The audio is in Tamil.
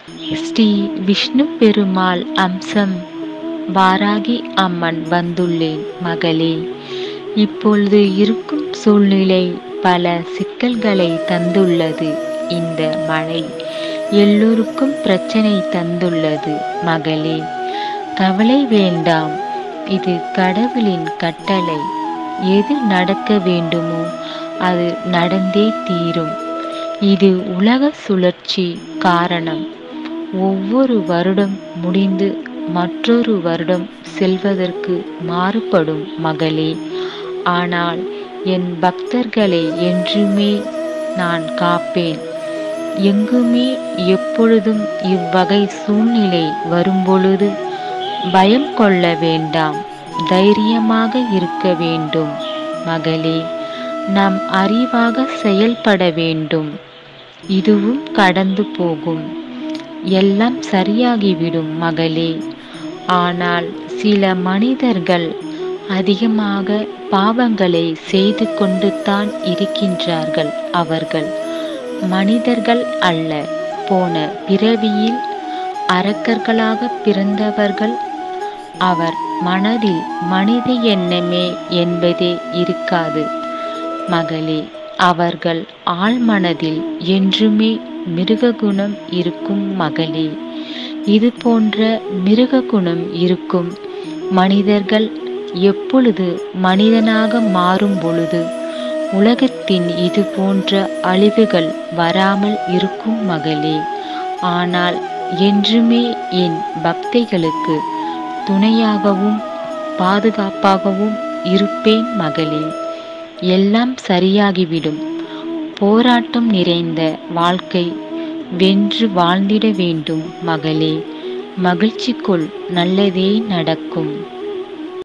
ஸ்ரீ விஷ்ணு பெருமாள் அம்சம் வாராகி அம்மன் வந்துள்ளேன் மகளே இப்பொழுது இருக்கும் சூழ்நிலை பல சிக்கல்களை தந்துள்ளது இந்த மழை எல்லோருக்கும் பிரச்சனை தந்துள்ளது மகளே கவலை வேண்டாம் இது கடவுளின் கட்டளை எது நடக்க வேண்டுமோ அது நடந்தே தீரும் இது உலக சுழற்சி காரணம் ஒவ்வொரு வருடம் முடிந்து மற்றொரு வருடம் செல்வதற்கு மாறுபடும் மகளே ஆனால் என் பக்தர்களை என்றுமே நான் காப்பேன் எங்குமே எப்பொழுதும் இவ்வகை சூழ்நிலை வரும்பொழுது பயம் கொள்ள வேண்டாம் தைரியமாக இருக்க வேண்டும் மகளே நாம் அறிவாக செயல்பட வேண்டும் இதுவும் கடந்து போகும் எல்லாம் சரியாகிவிடும் மகளே ஆனால் சில மனிதர்கள் அதிகமாக பாவங்களை செய்து கொண்டு தான் இருக்கின்றார்கள் அவர்கள் மனிதர்கள் அல்ல போன பிறவியில் அரக்கர்களாக பிறந்தவர்கள் அவர் மனதில் மனித எண்ணமே என்பதே இருக்காது மகளே அவர்கள் ஆழ்மனதில் என்றுமே மிருககுணம் இருக்கும் மகளே இது போன்ற மிருககுணம் இருக்கும் மனிதர்கள் எப்பொழுது மனிதனாக மாறும் பொழுது உலகத்தின் இது போன்ற அழிவுகள் வராமல் இருக்கும் மகளே ஆனால் என்றுமே என் பக்தைகளுக்கு துணையாகவும் பாதுகாப்பாகவும் இருப்பேன் மகளே எல்லாம் சரியாகிவிடும் போராட்டம் நிறைந்த வாழ்க்கை வென்று வாழ்ந்திட வேண்டும் மகளே மகிழ்ச்சி கொள் நல்லதே நடக்கும்